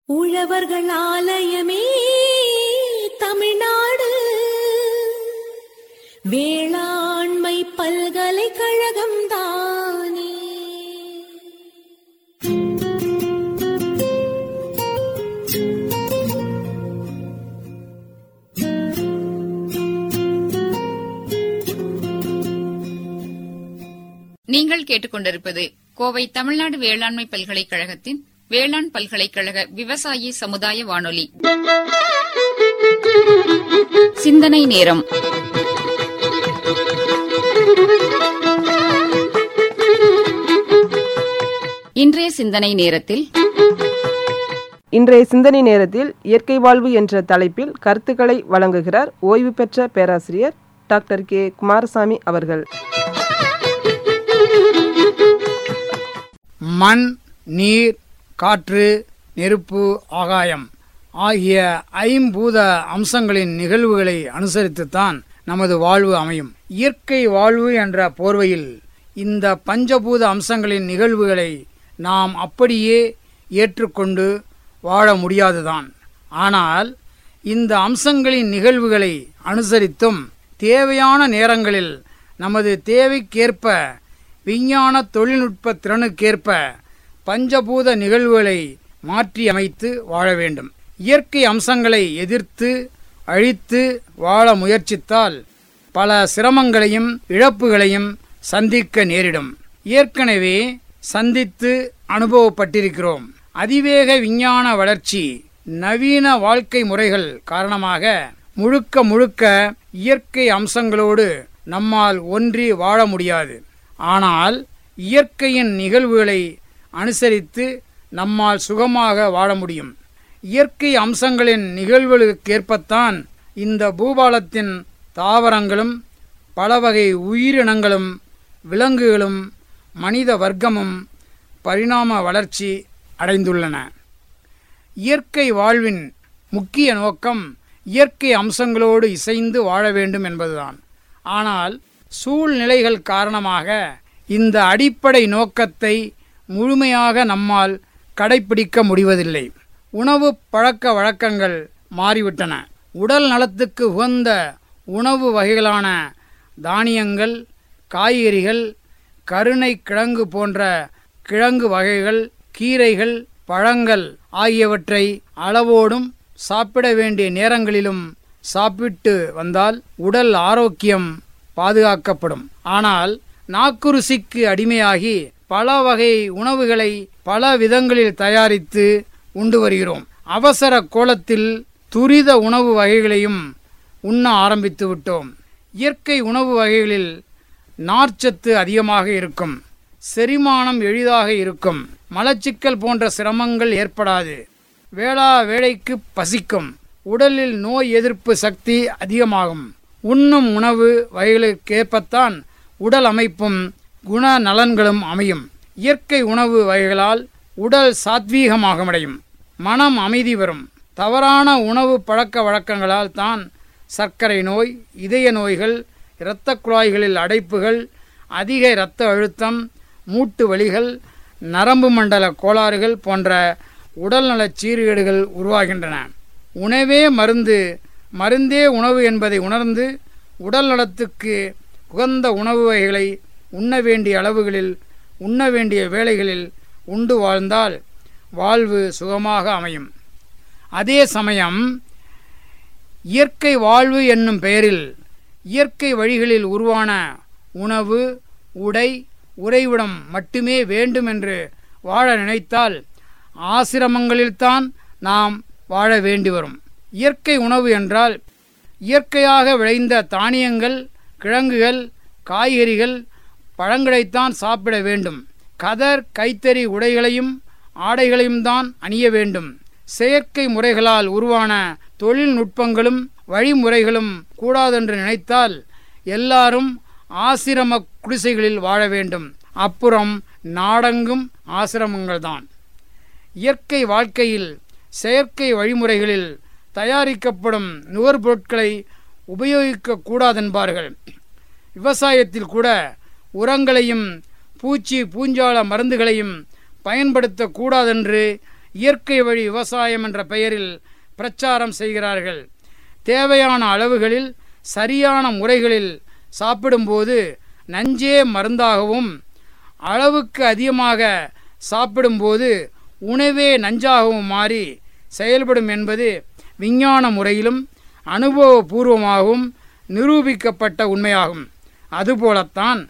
உழவர்கள் ஆலயமே தமிழ்நாடு வேளாண்மை பல்கலைக்கழகம் தானே நீங்கள் கேட்டுக்கொண்டிருப்பது கோவை தமிழ்நாடு வேளாண்மை பல்கலைக்கழகத்தின் வேளாண் பல்கலைக்கழக விவசாயி சமுதாய வானொலி சிந்தனை நேரம் இன்றைய சிந்தனை நேரத்தில் இன்றைய சிந்தனை நேரத்தில் இயற்கை வாழ்வு என்ற தலைப்பில் கருத்துக்களை வழங்குகிறார் ஓய்வு பெற்ற பேராசிரியர் டாக்டர் கே குமாரசாமி அவர்கள் மண் நீர் காற்று நெருப்பு ஆகாயம் ஆகிய ஐம்பூத அம்சங்களின் நிகழ்வுகளை அனுசரித்துத்தான் நமது வாழ்வு அமையும் இயற்கை வாழ்வு என்ற போர்வையில் இந்த பஞ்சபூத அம்சங்களின் நிகழ்வுகளை நாம் அப்படியே ஏற்றுக்கொண்டு வாழ முடியாதுதான் ஆனால் இந்த அம்சங்களின் நிகழ்வுகளை அனுசரித்தும் தேவையான நேரங்களில் நமது தேவைக்கேற்ப விஞ்ஞான தொழில்நுட்ப திறனுக்கேற்ப பஞ்சபூத நிகழ்வுகளை மாற்றி அமைத்து வாழ வேண்டும் இயற்கை அம்சங்களை எதிர்த்து அழித்து வாழ முயற்சித்தால் பல சிரமங்களையும் இழப்புகளையும் சந்திக்க நேரிடும் ஏற்கனவே சந்தித்து அனுபவப்பட்டிருக்கிறோம் அதிவேக விஞ்ஞான வளர்ச்சி நவீன வாழ்க்கை முறைகள் காரணமாக முழுக்க முழுக்க இயற்கை அம்சங்களோடு நம்மால் ஒன்றி வாழ முடியாது ஆனால் இயற்கையின் நிகழ்வுகளை அனுசரித்து நம்மால் சுகமாக வாழ முடியும் இயற்கை அம்சங்களின் நிகழ்வுகளுக்கேற்பத்தான் இந்த பூபாலத்தின் தாவரங்களும் பல வகை உயிரினங்களும் விலங்குகளும் மனித வர்க்கமும் பரிணாம வளர்ச்சி அடைந்துள்ளன இயற்கை வாழ்வின் முக்கிய நோக்கம் இயற்கை அம்சங்களோடு இசைந்து வாழ வேண்டும் என்பதுதான் ஆனால் சூழ்நிலைகள் காரணமாக இந்த அடிப்படை நோக்கத்தை முழுமையாக நம்மால் கடைப்பிடிக்க முடிவதில்லை உணவு பழக்க வழக்கங்கள் மாறிவிட்டன உடல் நலத்துக்கு உகந்த உணவு வகைகளான தானியங்கள் காய்கறிகள் கருணை கிழங்கு போன்ற கிழங்கு வகைகள் கீரைகள் பழங்கள் ஆகியவற்றை அளவோடும் சாப்பிட வேண்டிய நேரங்களிலும் சாப்பிட்டு வந்தால் உடல் ஆரோக்கியம் பாதுகாக்கப்படும் ஆனால் நாக்குருசிக்கு அடிமையாகி பல வகை உணவுகளை பல விதங்களில் தயாரித்து உண்டு வருகிறோம் அவசர கோலத்தில் துரித உணவு வகைகளையும் உண்ண ஆரம்பித்து விட்டோம் இயற்கை உணவு வகைகளில் நார்ச்சத்து அதிகமாக இருக்கும் செரிமானம் எளிதாக இருக்கும் மலச்சிக்கல் போன்ற சிரமங்கள் ஏற்படாது வேளா வேளைக்கு பசிக்கும் உடலில் நோய் எதிர்ப்பு சக்தி அதிகமாகும் உண்ணும் உணவு வகைகளுக்கேற்பத்தான் உடல் அமைப்பும் குண நலன்களும் அமையும் இயற்கை உணவு வகைகளால் உடல் சாத்வீகமாகமடையும் மனம் அமைதி வரும் தவறான உணவு பழக்க வழக்கங்களால் தான் சர்க்கரை நோய் இதய நோய்கள் இரத்த குழாய்களில் அடைப்புகள் அதிக இரத்த அழுத்தம் மூட்டு வலிகள் நரம்பு மண்டல கோளாறுகள் போன்ற உடல்நலச் சீர்கேடுகள் உருவாகின்றன உணவே மருந்து மருந்தே உணவு என்பதை உணர்ந்து உடல் நலத்துக்கு உகந்த உணவு வகைகளை உண்ண வேண்டிய அளவுகளில் உண்ண வேண்டிய வேளைகளில் உண்டு வாழ்ந்தால் வாழ்வு சுகமாக அமையும் அதே சமயம் இயற்கை வாழ்வு என்னும் பெயரில் இயற்கை வழிகளில் உருவான உணவு உடை உறைவிடம் மட்டுமே வேண்டுமென்று வாழ நினைத்தால் ஆசிரமங்களில்தான் நாம் வாழ வேண்டி வரும் இயற்கை உணவு என்றால் இயற்கையாக விளைந்த தானியங்கள் கிழங்குகள் காய்கறிகள் பழங்களைத்தான் சாப்பிட வேண்டும் கதர் கைத்தறி உடைகளையும் ஆடைகளையும் தான் அணிய வேண்டும் செயற்கை முறைகளால் உருவான தொழில்நுட்பங்களும் வழிமுறைகளும் கூடாதென்று நினைத்தால் எல்லாரும் ஆசிரம குடிசைகளில் வாழ வேண்டும் அப்புறம் நாடெங்கும் ஆசிரமங்கள்தான் இயற்கை வாழ்க்கையில் செயற்கை வழிமுறைகளில் தயாரிக்கப்படும் நுகர்பொருட்களை உபயோகிக்க கூடாதென்பார்கள் விவசாயத்தில் கூட உரங்களையும் பூச்சி பூஞ்சால மருந்துகளையும் பயன்படுத்தக்கூடாதென்று இயற்கை வழி விவசாயம் என்ற பெயரில் பிரச்சாரம் செய்கிறார்கள் தேவையான அளவுகளில் சரியான முறைகளில் சாப்பிடும்போது நஞ்சே மருந்தாகவும் அளவுக்கு அதிகமாக சாப்பிடும்போது உணவே நஞ்சாகவும் மாறி செயல்படும் என்பது விஞ்ஞான முறையிலும் அனுபவபூர்வமாகவும் நிரூபிக்கப்பட்ட உண்மையாகும் அதுபோலத்தான்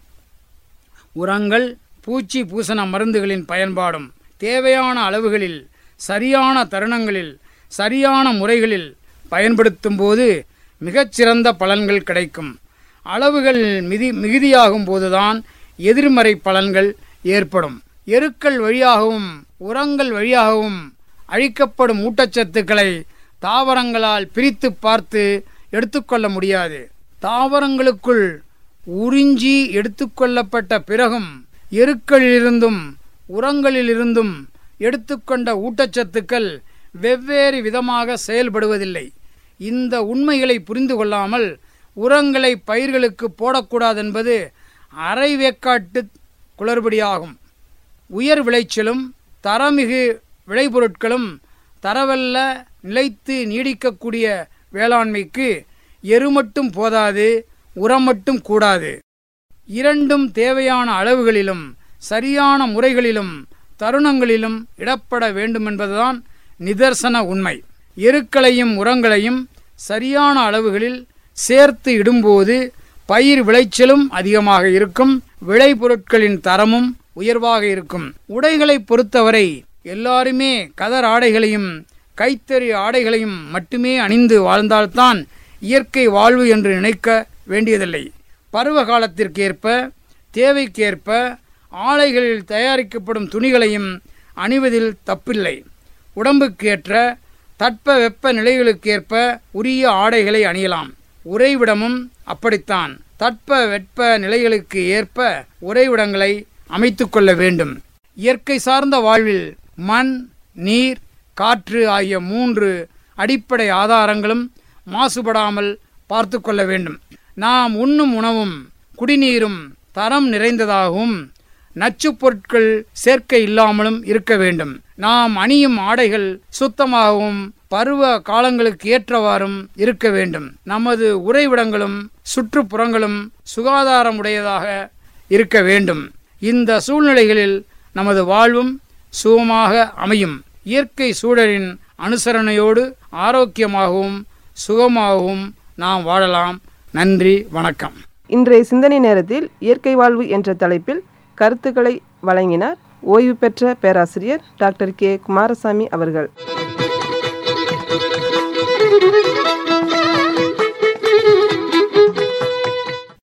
உரங்கள் பூச்சி பூசண மருந்துகளின் பயன்பாடும் தேவையான அளவுகளில் சரியான தருணங்களில் சரியான முறைகளில் பயன்படுத்தும் போது மிகச்சிறந்த பலன்கள் கிடைக்கும் அளவுகள் மிதி மிகுதியாகும் போதுதான் எதிர்மறை பலன்கள் ஏற்படும் எருக்கள் வழியாகவும் உரங்கள் வழியாகவும் அழிக்கப்படும் ஊட்டச்சத்துக்களை தாவரங்களால் பிரித்து பார்த்து எடுத்துக்கொள்ள முடியாது தாவரங்களுக்குள் உறிஞ்சி எடுத்துக்கொள்ளப்பட்ட பிறகும் எருக்களிலிருந்தும் உரங்களிலிருந்தும் எடுத்துக்கொண்ட ஊட்டச்சத்துக்கள் வெவ்வேறு விதமாக செயல்படுவதில்லை இந்த உண்மைகளை புரிந்து கொள்ளாமல் உரங்களை பயிர்களுக்கு போடக்கூடாதென்பது அரைவேக்காட்டு குளறுபடியாகும் உயர் விளைச்சலும் தரமிகு விளைபொருட்களும் தரவல்ல நிலைத்து நீடிக்கக்கூடிய வேளாண்மைக்கு எரு மட்டும் போதாது உரம் மட்டும் கூடாது இரண்டும் தேவையான அளவுகளிலும் சரியான முறைகளிலும் தருணங்களிலும் இடப்பட வேண்டுமென்பதுதான் நிதர்சன உண்மை எருக்களையும் உரங்களையும் சரியான அளவுகளில் சேர்த்து இடும்போது பயிர் விளைச்சலும் அதிகமாக இருக்கும் விளைபொருட்களின் தரமும் உயர்வாக இருக்கும் உடைகளை பொறுத்தவரை எல்லாருமே கதர் ஆடைகளையும் கைத்தறி ஆடைகளையும் மட்டுமே அணிந்து வாழ்ந்தால்தான் இயற்கை வாழ்வு என்று நினைக்க வேண்டியதில்லை பருவ காலத்திற்கேற்ப தேவைக்கேற்ப ஆலைகளில் தயாரிக்கப்படும் துணிகளையும் அணிவதில் தப்பில்லை உடம்புக்கேற்ற தட்ப வெப்ப நிலைகளுக்கேற்ப உரிய ஆடைகளை அணியலாம் உறைவிடமும் அப்படித்தான் தட்ப வெப்ப நிலைகளுக்கு ஏற்ப உறைவிடங்களை அமைத்துக் கொள்ள வேண்டும் இயற்கை சார்ந்த வாழ்வில் மண் நீர் காற்று ஆகிய மூன்று அடிப்படை ஆதாரங்களும் மாசுபடாமல் பார்த்து கொள்ள வேண்டும் நாம் உண்ணும் உணவும் குடிநீரும் தரம் நிறைந்ததாகவும் நச்சுப் பொருட்கள் சேர்க்கை இல்லாமலும் இருக்க வேண்டும் நாம் அணியும் ஆடைகள் சுத்தமாகவும் பருவ காலங்களுக்கு ஏற்றவாறும் இருக்க வேண்டும் நமது உறைவிடங்களும் சுற்றுப்புறங்களும் சுகாதாரமுடையதாக இருக்க வேண்டும் இந்த சூழ்நிலைகளில் நமது வாழ்வும் சுகமாக அமையும் இயற்கை சூழலின் அனுசரணையோடு ஆரோக்கியமாகவும் சுகமாகவும் நாம் வாழலாம் நன்றி வணக்கம் இன்றைய சிந்தனை நேரத்தில் இயற்கை வாழ்வு என்ற தலைப்பில் கருத்துக்களை வழங்கினார் ஓய்வு பெற்ற பேராசிரியர் டாக்டர் கே குமாரசாமி அவர்கள்